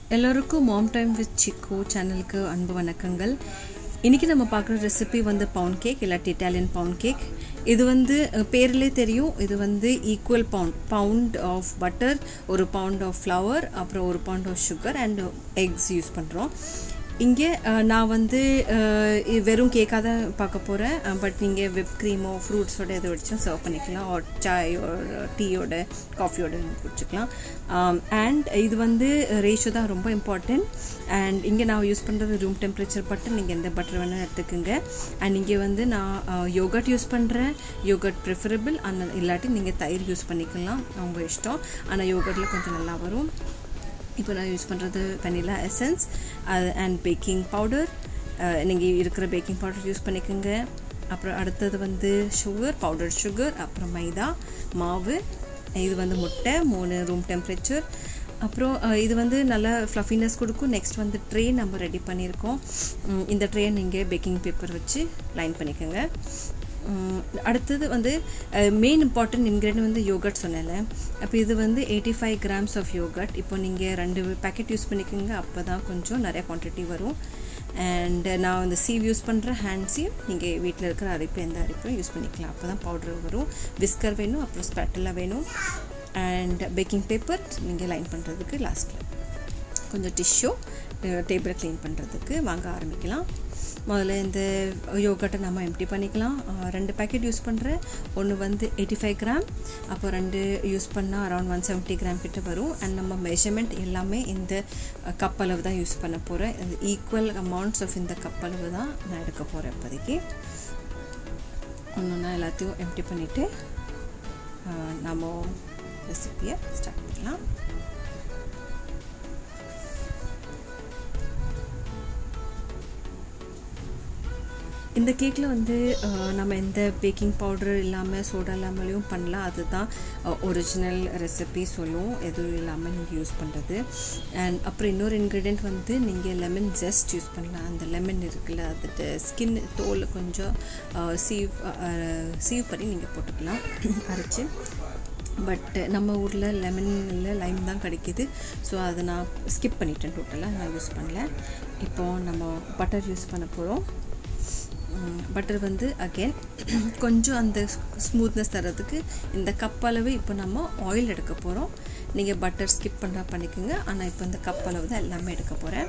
எல்லோருக்கும் மாம் time with சிக்கு சேனலுக்கு அன்பு வணக்கங்கள் இன்றைக்கி நம்ம பார்க்குற ரெசிபி வந்து பவுண்ட் கேக் இல்லாட்டி இட்டாலியன் பவுண்ட் கேக் இது வந்து அஹ், பேர்லே தெரியும் இது வந்து equal pound pound of butter ஒரு பவுண்ட் ஆஃப் ஃப்ளவர் அப்புறம் ஒரு pound of sugar and eggs use பண்ணுறோம் இங்கே அஹ், நான் வந்து அஹ், இது வெறும் கேக்காக தான் பார்க்க போகிறேன் பட் நீங்கள் விப் க்ரீமோ ஃப்ரூட்ஸோட எதை வச்சும் சர்வ் பண்ணிக்கலாம் ஆர் சாயோட டீயோட காஃபியோட குடிச்சிக்கலாம் அண்ட் இது வந்து ரேஷியோ தான் ரொம்ப இம்பார்ட்டண்ட் அண்ட் இங்கே நான் யூஸ் பண்ணுறது ரூம் டெம்பரேச்சர் பட்டர் நீங்கள் எந்த பட்டர் வேணால் எடுத்துக்கோங்க அண்ட் இங்கே வந்து நான் யோகட் யூஸ் பண்ணுறேன் யோகட் ப்ரிஃபரபிள் அந்த இல்லாட்டி நீங்கள் தயிர் யூஸ் பண்ணிக்கலாம் அவங்க இஷ்டம் ஆனால் யோகட்டில் கொஞ்சம் நல்லா வரும் இப்போ நான் யூஸ் பண்ணுறது vanilla essence and baking powder நீங்கள் இருக்கிற பேக்கிங் பவுடர் யூஸ் பண்ணிக்கோங்க அப்புறம் அடுத்தது வந்து சுகர் பவுடர் சுகர் அப்புறம் மைதா மாவு இது வந்து முட்டை மூணு ரூம் டெம்பரேச்சர் அப்புறம் அஹ், இது வந்து நல்லா ஃப்ளஃபினஸ் கொடுக்கும் நெக்ஸ்ட் வந்து ட்ரே நம்ம ரெடி பண்ணியிருக்கோம் உம், இந்த ட்ரே நீங்கள் பேக்கிங் பேப்பர் வச்சு லைன் பண்ணிக்கோங்க உம், அடுத்தது வந்து மெயின் இம்பார்ட்டன்ட் இன்க்ரீடியன்ட் வந்து யோகட் சொன்னேன்ல அப்போ இது வந்து eighty five grams of yogurt இப்போ நீங்கள் ரெண்டு பேக்கெட் யூஸ் பண்ணிக்கோங்க அப்போ தான் கொஞ்சம் நிறைய குவான்டிட்டி வரும் அண்ட் நான் வந்து சீவ் யூஸ் பண்ணுறேன் ஹேண்ட் சீவ் நீங்கள் வீட்டில் இருக்கிற அரிப்பு எந்த அரிப்பும் யூஸ் பண்ணிக்கலாம் அப்போ தான் பவுடர் வரும் விஸ்கர் வேணும் அப்புறம் ஸ்பேட்டெல்லாம் வேணும் அண்ட் பேக்கிங் பேப்பர் நீங்கள் லைன் பண்ணுறதுக்கு லாஸ்ட்டில் கொஞ்சம் டிஷ்யூ டேபிளை க்ளீன் பண்ணுறதுக்கு வாங்க ஆரம்பிக்கலாம் முதல்ல இந்த யோகட்டை நம்ம எம்டி பண்ணிக்கலாம் அஹ் ரெண்டு பேக்கெட் யூஸ் பண்ணுறேன் ஒன்று வந்து எயிட்டி ஃபைவ் கிராம் அப்போ ரெண்டு யூஸ் பண்ணால் அரௌண்ட் ஒன் செவன்ட்டி கிராம் கிட்ட வரும் அண்ட் நம்ம மெஷர்மெண்ட் எல்லாமே இந்த கப் அளவு தான் யூஸ் பண்ண போகிறேன் ஈக்குவல் அமௌண்ட்ஸ் ஆஃப் இந்த கப் அளவு தான் நான் எடுக்க போகிறேன் இப்போதைக்கு ஒன்று ஒன்றா எல்லாத்தையும் எம்டி பண்ணிவிட்டு நம்ம ரெசிப்பியை ஸ்டார்ட் பண்ணலாம் இந்த கேக்கில் வந்து அஹ், நம்ம எந்த பேக்கிங் பவுடர் இல்லாமல் சோடா இல்லாமலையும் பண்ணலாம் அதுதான் ஒரிஜினல் ரெசிபி சொல்லும் எதுவும் இல்லாமல் நீங்கள் யூஸ் பண்ணுறது அண்ட் அப்புறம் இன்னொரு இன்க்ரீடியன்ட் வந்து நீங்கள் லெமன் ஜஸ்ட் யூஸ் பண்ணலாம் அந்த லெமன் இருக்குல்ல அது ஸ்கின் தோல் கொஞ்சம் சீவ் சீவ் பண்ணி நீங்கள் போட்டுக்கலாம் அரைச்சி பட் நம்ம ஊரில் லெமன் இல்லை லைம் தான் கிடைக்கிது ஸோ அதை நான் ஸ்கிப் பண்ணிட்டேன் டோட்டலாக நான் யூஸ் பண்ணல இப்போது நம்ம பட்டர் யூஸ் பண்ண போகிறோம் பட்டர் வந்து அகெயின் கொஞ்சம் அந்த ஸ்மூத்னஸ் தரதுக்கு இந்த கப் அளவு இப்போ நம்ம ஆயில் எடுக்க போகிறோம் நீங்கள் பட்டர் ஸ்கிப் பண்ணா பண்ணிக்கோங்க ஆனால் இப்போ இந்த கப் அளவு தான் எல்லாமே எடுக்க போகிறேன்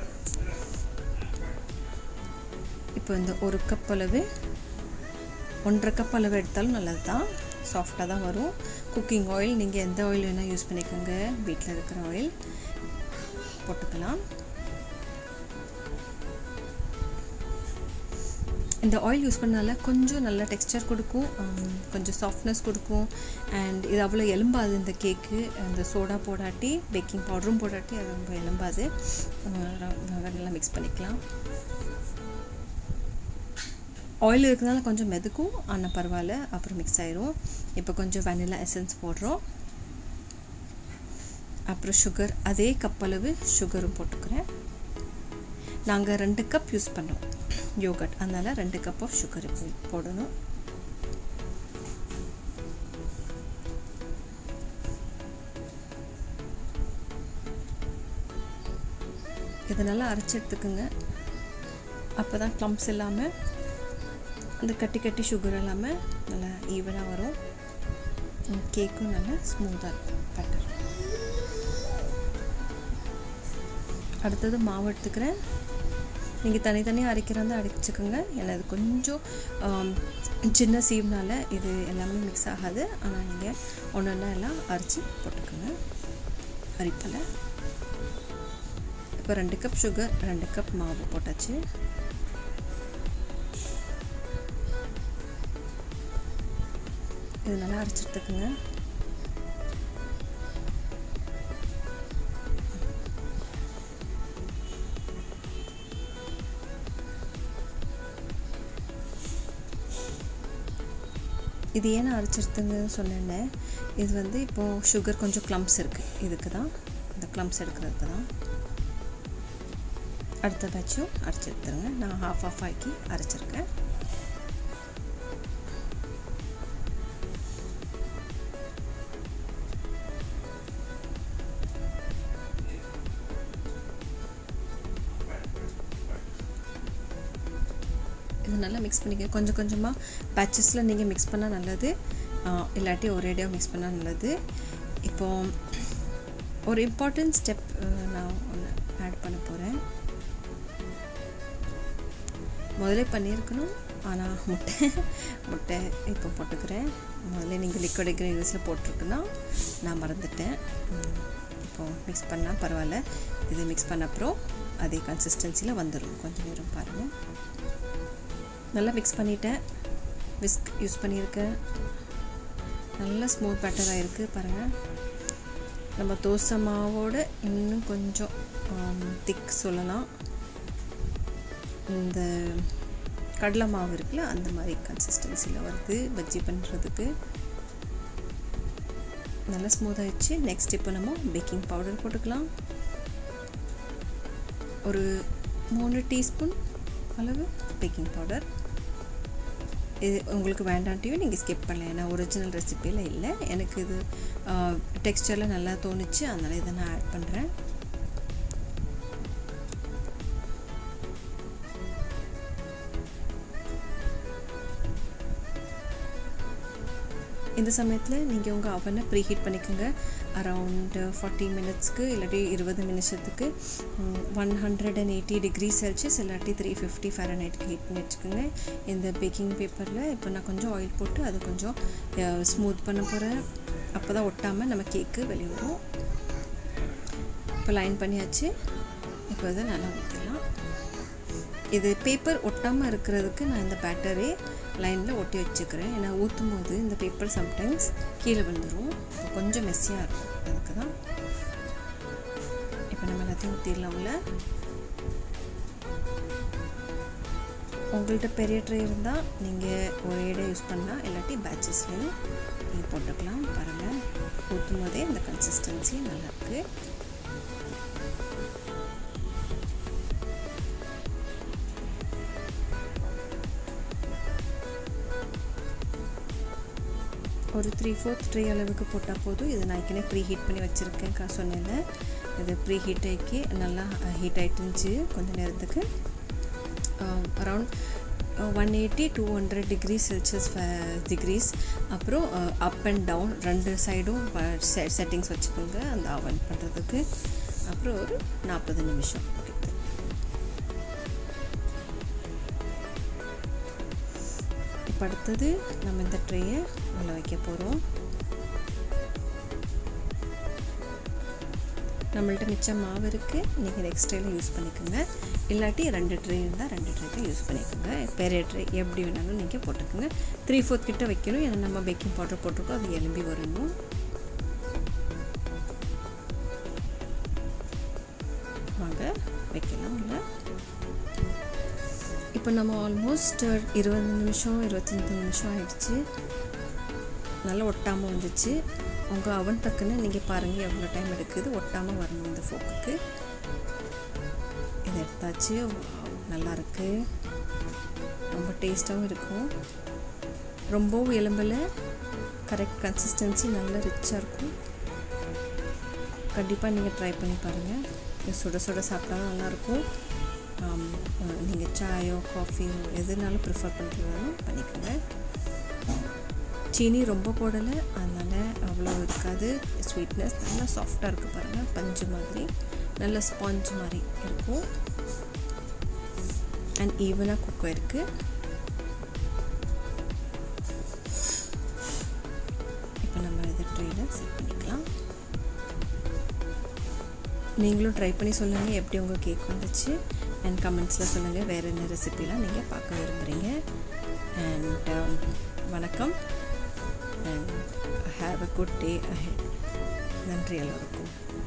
இப்போ இந்த ஒரு கப் அளவு ஒன்றரை கப் அளவு எடுத்தாலும் நல்லது தான் சாஃப்டாக தான் வரும் குக்கிங் ஆயில் நீங்கள் எந்த ஆயில் வேணால் யூஸ் பண்ணிக்கோங்க வீட்டில் இருக்கிற ஆயில் போட்டுக்கலாம் இந்த ஆயில் யூஸ் பண்ணால கொஞ்சம் நல்ல டெக்ஸ்டர் கொடுக்கும் ஹம், கொஞ்சம் சாஃப்ட்னஸ் கொடுக்கும் அண்ட் இது அவ்வளோ எலும்பாது இந்த கேக்கு இந்த சோடா போடாட்டி பேக்கிங் பவுடரும் போடாட்டி அது ரொம்ப எலும்பாது அஹ் ர- நல்லா மிக்ஸ் பண்ணிக்கலாம் ஆயில் இருக்கிறதுனால கொஞ்சம் மெதுக்கும் ஆனால் பரவாயில்ல அப்புறம் மிக்ஸ் ஆயிரும் இப்போ கொஞ்சம் வெனிலா எசன்ஸ் போடுறோம் அப்புறம் சுகர் அதே கப் அளவு சுகரும் போட்டுக்கிறேன் நாங்கள் ரெண்டு கப் யூஸ் பண்ணோம் யோகட் அதனால் ரெண்டு கப் ஆஃப் சுகர் போடணும் இதை நல்லா அரைச்சி எடுத்துக்கோங்க அப்போ தான் க்ளம்ப்ஸ் இல்லாமல் அந்த கட்டி கட்டி சுகர் இல்லாமல் நல்லா ஈவனாக வரும் கேக்கும் நல்லா ஸ்மூத்தாக இருக்கும் பட்டர் அடுத்தது மாவு எடுத்துக்கிறேன் நீங்கள் தனித்தனியாக அரைக்கிறதா அரைச்சிக்கோங்க ஏன்னா இது கொஞ்சம் ஆம், சின்ன சீவ்னால இது எல்லாமே மிக்ஸ் ஆகாது ஆனால் நீங்கள் ஒன்று ஒன்றா எல்லாம் அரைச்சி போட்டுக்கோங்க அரிப்பலை இப்போ ரெண்டு கப் சுகர் ரெண்டு கப் மாவு போட்டாச்சு இது நல்லா அரைச்சிட்டுக்குங்க இது ஏன் அரைச்சிருத்துங்கன்னு சொன்னேன்னே இது வந்து இப்போது சுகர் கொஞ்சம் க்ளம்ப்ஸ் இருக்குது இதுக்கு தான் இந்த க்ளம்ப்ஸ் எடுக்கிறதுக்கு தான் அடுத்த பேட்சும் அரைச்சி எடுத்துருங்க நான் ஹாஃப் ஆஃப் ஆக்கி அரைச்சிருக்கேன் நல்லா மிக்ஸ் பண்ணிக்க கொஞ்சம் கொஞ்சமாக பேச்சஸில் நீங்கள் மிக்ஸ் பண்ணால் நல்லது இல்லாட்டி ஒரேடியாக மிக்ஸ் பண்ணால் நல்லது இப்போ ஒரு இம்பார்ட்டன்ட் ஸ்டெப் நான் ஒன்று ஆட் பண்ண போகிறேன் முதல்ல பண்ணியிருக்கணும் ஆனால் முட்டை முட்டை இப்போ போட்டுக்கிறேன் முதல்ல நீங்கள் லிக்விட் இன்க்ரீடியன்ஸில் போட்டிருக்குன்னா நான் மறந்துட்டேன் இப்போ மிக்ஸ் பண்ணால் பரவாயில்ல இது மிக்ஸ் பண்ண அப்புறம் அதே கன்சிஸ்டன்சியில் வந்துடும் கொஞ்சம் நேரம் பாருங்கள் நல்லா மிக்ஸ் பண்ணிட்டேன் விஸ்க் யூஸ் பண்ணியிருக்கேன் நல்லா ஸ்மூத் பேட்டராக இருக்குது பாருங்கள் நம்ம தோசை மாவோட இன்னும் கொஞ்சம் திக் சொல்லலாம் இந்த கடலை மாவு இருக்குல்ல அந்த மாதிரி கன்சிஸ்டன்சியில் வருது பஜ்ஜி பண்ணுறதுக்கு நல்லா ஸ்மூத் ஆயிடுச்சு நெக்ஸ்ட் இப்போ நம்ம பேக்கிங் பவுடர் போட்டுக்கலாம் ஒரு மூணு டீஸ்பூன் அளவு பேக்கிங் பவுடர் இது உங்களுக்கு வேண்டான்ட்டையும் நீங்கள் ஸ்கிப் பண்ணலாம் ஏன்னா ஒரிஜினல் ரெசிப்பியில் இல்லை எனக்கு இது டெக்ஸ்டரில் நல்லா தோணுச்சு அதனால் இதை நான் ஆட் பண்ணுறேன் இந்த சமயத்தில் நீங்கள் உங்கள் அவனை ப்ரீ ஹீட் பண்ணிக்கோங்க அரவுண்ட் ஃபார்ட்டி மினிட்ஸ்க்கு இல்லாட்டி இருபது நிமிஷத்துக்கு one hundred and eighty degree Celsius இல்லாட்டி த்ரீ ஃபிஃப்டி ஃபேரனைட்க்கு ஹீட் பண்ணி வச்சுக்கோங்க இந்த பேக்கிங் பேப்பரில் இப்போ நான் கொஞ்சம் ஆயில் போட்டு அது கொஞ்சம் ஸ்மூத் பண்ண போகிறேன் அப்போ தான் ஒட்டாமல் நம்ம கேக்கு வெளியே வரும் இப்போ லைன் பண்ணியாச்சு இப்போ இதை நல்லா ஊற்றிடலாம் இது பேப்பர் ஒட்டாமல் இருக்கிறதுக்கு நான் இந்த பேட்டரே லைனில் ஒட்டி வச்சுக்கிறேன் ஏன்னா ஊற்றும் போது இந்த பேப்பர் சம்டைம்ஸ் கீழே விழுந்துடும் கொஞ்சம் மெஸ்ஸியாக இருக்கும் அதுக்கு தான் இப்போ நம்ம எல்லாத்தையும் ஊற்றிடலாம்ல உங்கள்கிட்ட பெரிய ட்ரே இருந்தால் நீங்கள் ஒரே இடம் யூஸ் பண்ணலாம் இல்லாட்டி பேட்சஸ்லேயும் நீங்கள் போட்டுக்கலாம் பாருங்கள் ஊற்றும் போதே இந்த கன்சிஸ்டன்சி நல்லாயிருக்கு ஒரு த்ரீ ஃபோர்த் ட்ரே அளவுக்கு போட்டால் போதும் இது நான் ஏற்கனவே ப்ரீ ஹீட் பண்ணி வச்சுருக்கேன் கா சொன்னேன் இது ப்ரீ ஹீட் ஆக்கி நல்லா ஹீட் ஆகிட்டுருந்துச்சு கொஞ்சம் நேரத்துக்கு around one eighty two hundred degree Celsius degrees அப்புறம் அப் அண்ட் டவுன் ரெண்டு சைடும் செட்டிங்ஸ் வச்சுக்கோங்க அந்த அவன் பண்ணுறதுக்கு அப்புறம் ஒரு நாற்பது நிமிஷம் ஓகே இப்போ அடுத்தது நம்ம இந்த ட்ரேயை உள்ள வைக்க போகிறோம் நம்மள்ட்ட மிச்சம் மாவு இருக்குது நீங்கள் நெக்ஸ்ட் ட்ரேயில் யூஸ் பண்ணிக்கோங்க இல்லாட்டி ரெண்டு ட்ரே இருந்தால் ரெண்டு ட்ரேக்கு யூஸ் பண்ணிக்கோங்க பெரிய ட்ரே எப்படி வேணாலும் நீங்கள் போட்டுக்கோங்க த்ரீ ஃபோர்த் கிட்ட வைக்கணும் ஏன்னா நம்ம பேக்கிங் பவுடர் போட்டிருக்கோம் அது எலும்பி வரணும் வாங்க வைக்கலாம் இல்லை இப்போ நம்ம ஆல்மோஸ்ட் இருபது நிமிஷம் இருபத்தஞ்சி நிமிஷம் ஆயிடுச்சு நல்லா ஒட்டாமல் வந்துச்சு உங்கள் அவன் டக்குன்னு நீங்கள் பாருங்கள் எவ்வளோ டைம் எடுக்குது ஒட்டாமல் வரணும் இந்த ஃபோக்குக்கு இதை எடுத்தாச்சு நல்லா இருக்கு ரொம்ப டேஸ்ட்டாகவும் இருக்கும் ரொம்பவும் எலும்பில் கரெக்ட் கன்சிஸ்டன்சி நல்லா ரிச்சாக இருக்கும் கண்டிப்பாக நீங்கள் ட்ரை பண்ணி பாருங்கள் இது சுட சுட சாப்பிட்டாலும் நல்லாயிருக்கும் நீங்கள் சாயோ காஃபியோ எதுனாலும் ப்ரிஃபர் பண்ணுறதாலும் பண்ணிக்கோங்க சீனி ரொம்ப போடலை அதனால் அவ்வளோ இருக்காது ஸ்வீட்னஸ் நல்லா சாஃப்டாக இருக்குது பாருங்கள் பஞ்சு மாதிரி நல்ல ஸ்பாஞ்ச் மாதிரி இருக்கும் அண்ட் ஈவனாக குக் இருக்குது இப்போ நம்ம இதை ட்ரெயில செட் பண்ணிக்கலாம் நீங்களும் ட்ரை பண்ணி சொல்லுங்கள் எப்படி உங்கள் கேக் வந்துச்சு அண்ட் கமெண்ட்ஸில் சொல்லுங்கள் வேறு என்ன ரெசிபிலாம் நீங்கள் பார்க்க விரும்புகிறீங்க அண்ட் வணக்கம் and have a good day ahead நன்றி எல்லோருக்கும்